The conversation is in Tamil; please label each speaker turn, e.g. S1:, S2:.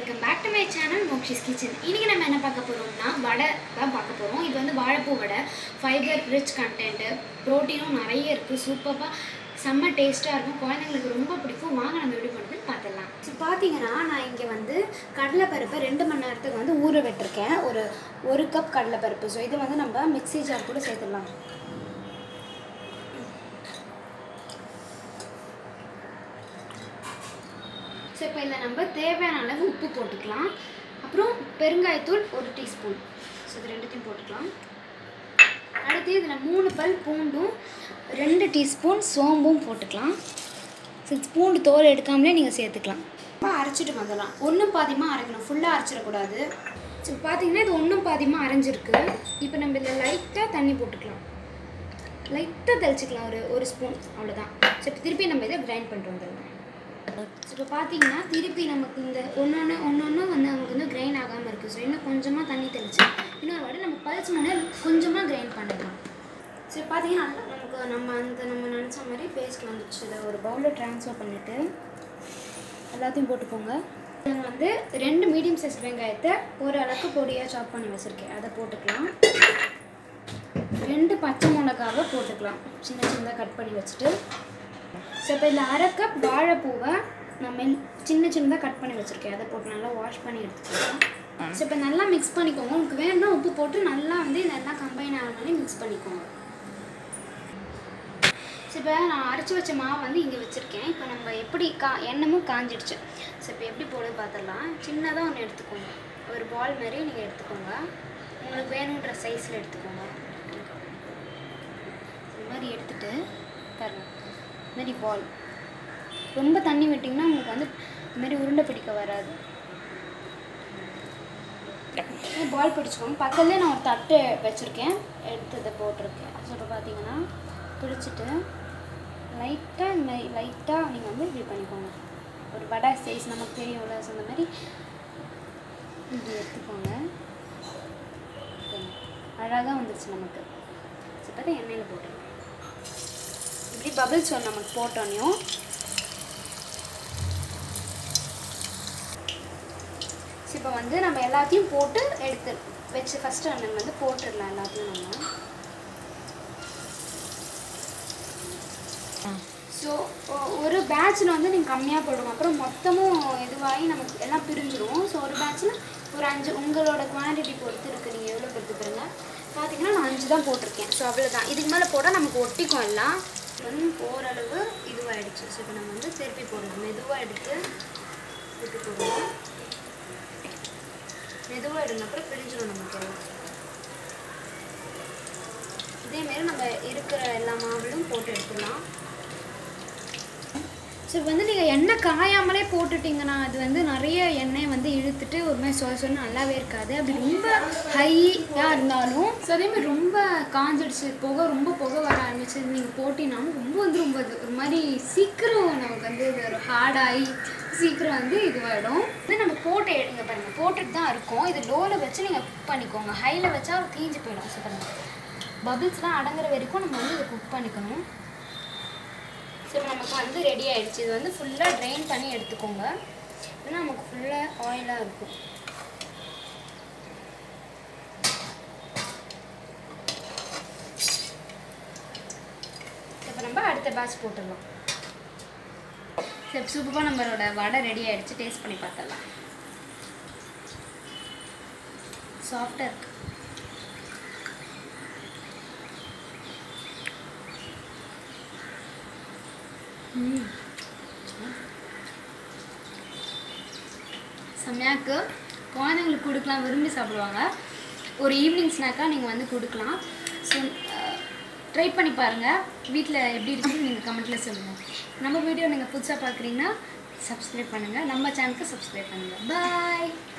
S1: welcome back to my channel Mokshi's kitchen இன்றைக்கி நம்ம என்ன பார்க்க போகிறோம்னா வடை தான் பார்க்க போகிறோம் இது வந்து வாழைப்பூ வடை ஃபைபர் ரிச் கண்டென்ட்டு ப்ரோட்டீனும் நிறைய இருக்குது சூப்பராக செம்ம டேஸ்ட்டாக இருக்கும் குழந்தைங்களுக்கு ரொம்ப பிடிக்கும் வாங்க நம்ம எப்படி பண்ணுறதுன்னு பார்த்துடலாம் ஸோ பார்த்தீங்கன்னா நான் இங்கே வந்து கடலைப்பருப்பை ரெண்டு மணி நேரத்துக்கு வந்து ஊற விட்டுருக்கேன் ஒரு ஒரு கப் கடலைப்பருப்பு ஸோ இது வந்து நம்ம மிக்ஸி ஜார் கூட சேர்த்துடலாம் ஸோ இப்போ இதில் நம்ம தேவையான அளவு உப்பு போட்டுக்கலாம் அப்புறம் பெருங்காயத்தூள் ஒரு டீஸ்பூன் ஸோ இது ரெண்டுத்தையும் போட்டுக்கலாம் அடுத்து இதில் மூணு பல் பூண்டும் ரெண்டு டீஸ்பூன் சோம்பும் போட்டுக்கலாம் ஸோ பூண்டு தோல் எடுக்காமலே நீங்கள் சேர்த்துக்கலாம் இப்போ அரைச்சிட்டு வந்துடலாம் ஒன்றும் பாதியமாக அரைக்கணும் ஃபுல்லாக அரைச்சிடக்கூடாது ஸோ பார்த்தீங்கன்னா இது ஒன்றும் பாதியமாக அரைஞ்சிருக்கு இப்போ நம்ம இதில் லைட்டாக தண்ணி போட்டுக்கலாம் லைட்டாக தெளிச்சிக்கலாம் ஒரு ஒரு ஸ்பூன் அவ்வளோதான் ஸோ இப்போ திருப்பி நம்ம இதை கிரைண்ட் பண்ணிட்டு வந்துடலாம் இப்போ பார்த்தீங்கன்னா திருப்பி நமக்கு இந்த ஒன்று ஒன்று ஒன்று ஒன்று வந்து நமக்கு வந்து கிரைண்ட் ஆகாமல் இருக்குது ஸோ இன்னும் கொஞ்சமாக தண்ணி தெளிச்சு இன்னொரு வாட்டி நம்ம பல்ஸ் மேலே கொஞ்சமாக கிரைண்ட் பண்ணிடலாம் சரி பார்த்தீங்கன்னா நமக்கு நம்ம அந்த நம்ம நினச்ச மாதிரி பேஸ்ட் வந்துடுச்சு இதை ஒரு பவுலில் ட்ரான்ஸ்ஃபர் பண்ணிவிட்டு எல்லாத்தையும் போட்டுக்கோங்க இதில் வந்து ரெண்டு மீடியம் சைஸ் வெங்காயத்தை ஓரளவுக்கு பொடியாக சாப் பண்ணி வச்சுருக்கேன் அதை போட்டுக்கலாம் ரெண்டு பச்சை மிளகாவை போட்டுக்கலாம் சின்ன சின்னதாக கட் பண்ணி வச்சுட்டு ஸோ இப்போ இந்த அரை கப் வாழைப்பூவை நான் மெல் சின்ன சின்னதாக கட் பண்ணி வச்சுருக்கேன் அதை போட்டு நல்லா வாஷ் பண்ணி எடுத்துக்கலாம் ஸோ இப்போ நல்லா மிக்ஸ் பண்ணிக்கோங்க உங்களுக்கு வேணும்னா உப்பு போட்டு நல்லா வந்து இதெல்லாம் கம்பைன் ஆகிற மாதிரி மிக்ஸ் பண்ணிக்கோங்க ஸோ இப்போ நான் அரைச்சி வச்ச மாவு வந்து இங்கே வச்சுருக்கேன் இப்போ நம்ம எப்படி கா எண்ணமும் காஞ்சிடுச்சு ஸோ இப்போ எப்படி போடுன்னு பார்த்துடலாம் சின்னதாக ஒன்று எடுத்துக்கோங்க ஒரு பால் மாதிரி நீங்கள் எடுத்துக்கோங்க உங்களுக்கு வேணுன்ற சைஸில் எடுத்துக்கோங்க இந்த மாதிரி எடுத்துட்டு பாருங்கள் இந்த மாதிரி பால் ரொம்ப தண்ணி விட்டிங்கன்னா உங்களுக்கு வந்து இந்த மாதிரி உருண்டை பிடிக்க வராது பால் பிடிச்சிக்கோங்க பக்கத்துலேயே நான் ஒரு தட்டு வச்சுருக்கேன் எடுத்து இதை போட்டிருக்கேன் ஸோ இப்போ பார்த்தீங்கன்னா பிடிச்சிட்டு லைட்டாக இந்த மாதிரி லைட்டாக நீங்கள் வந்து இப்படி பண்ணிக்கோங்க ஒரு வடை சைஸ் நமக்கு தெரியும்ல ஸோ அந்த மாதிரி இப்படி எடுத்துக்கோங்க அழகாக வந்துருச்சு நமக்கு ஸோ பார்த்தா எண்ணெயில் போட்டுருங்க இப்படி பபிள்ஸ் ஒன்று நமக்கு போட்டோன்னையும் இப்போ வந்து நம்ம எல்லாத்தையும் போட்டு எடுத்து வச்சு ஃபஸ்ட்டு அண்ணன் வந்து போட்டுடலாம் எல்லாத்தையும் நம்ம ஸோ ஒரு பேட்சில் வந்து நீங்கள் கம்மியாக போடுங்க அப்புறம் மொத்தமும் இதுவாகி நமக்கு எல்லாம் பிரிஞ்சிரும் ஸோ ஒரு பேட்சில் ஒரு அஞ்சு உங்களோட குவான்டிட்டி பொறுத்து இருக்குது நீங்கள் எவ்வளோ எடுத்துக்கிறீங்க பார்த்தீங்கன்னா நான் அஞ்சு தான் போட்டிருக்கேன் ஸோ அவ்வளோதான் இதுக்கு மேலே போட்டால் நமக்கு ஒட்டிக்கும் எல்லாம் வந்து ஓரளவு இதுவாகிடுச்சு ஸோ இப்போ நம்ம வந்து திருப்பி போடணும் மெதுவாக எடுத்து திருப்பி போடணும் மெதுவாக எடுங்க அப்புறம் பிரிஞ்சிடும் நமக்கு எல்லாம் இதேமாரி நம்ம இருக்கிற எல்லா மாவுலையும் போட்டு எடுத்துடலாம் ஸோ வந்து நீங்கள் எண்ணெய் காயாமலே போட்டுட்டிங்கன்னா அது வந்து நிறைய எண்ணெய் வந்து இழுத்துட்டு ஒரு மாதிரி சொல் சொல் நல்லாவே இருக்காது அப்படி ரொம்ப ஹையாக இருந்தாலும் ஸோ அதேமாதிரி ரொம்ப காஞ்சிடுச்சு புகை ரொம்ப புகை வர ஆரம்பிச்சு நீங்கள் போட்டினாலும் ரொம்ப வந்து ரொம்ப இது ஒரு மாதிரி சீக்கிரம் நமக்கு வந்து இது ஒரு ஹார்டாகி சீக்கிரம் வந்து இதுவாகிடும் இது நம்ம போட்டு எடுங்க பாருங்கள் போட்டுட்டு தான் இருக்கும் இது லோவில் வச்சு நீங்கள் குக் பண்ணிக்கோங்க ஹையில் வச்சா தீஞ்சு போயிடும் ஸோ பாருங்கள் பபிள்ஸ்லாம் அடங்குற வரைக்கும் நம்ம வந்து இதை குக் பண்ணிக்கணும் ஸோ நமக்கு வந்து ரெடி ஆயிடுச்சு இது வந்து ஃபுல்லாக ட்ரைன் பண்ணி எடுத்துக்கோங்க ஏன்னா நமக்கு ஃபுல்லாக ஆயிலாக இருக்கும் இப்போ நம்ம அடுத்த பேட்ச் போட்டுடலாம் சரி சூப்பராக நம்மளோட வடை ரெடி ஆயிடுச்சு டேஸ்ட் பண்ணி பார்த்துடலாம் சாஃப்டாக இருக்கு செம்மையாக்கு குழந்தைங்களுக்கு கொடுக்கலாம் விரும்பி சாப்பிடுவாங்க ஒரு ஈவினிங் ஸ்நாக்காக நீங்கள் வந்து கொடுக்கலாம் ஸோ ட்ரை பண்ணி பாருங்கள் வீட்டில் எப்படி இருக்குன்னு நீங்கள் கமெண்ட்டில் சொல்லுங்கள் நம்ம வீடியோ நீங்கள் புதுசாக பார்க்குறீங்கன்னா சப்ஸ்கிரைப் பண்ணுங்கள் நம்ம சேனலுக்கு சப்ஸ்கிரைப் பண்ணுங்கள் பாய்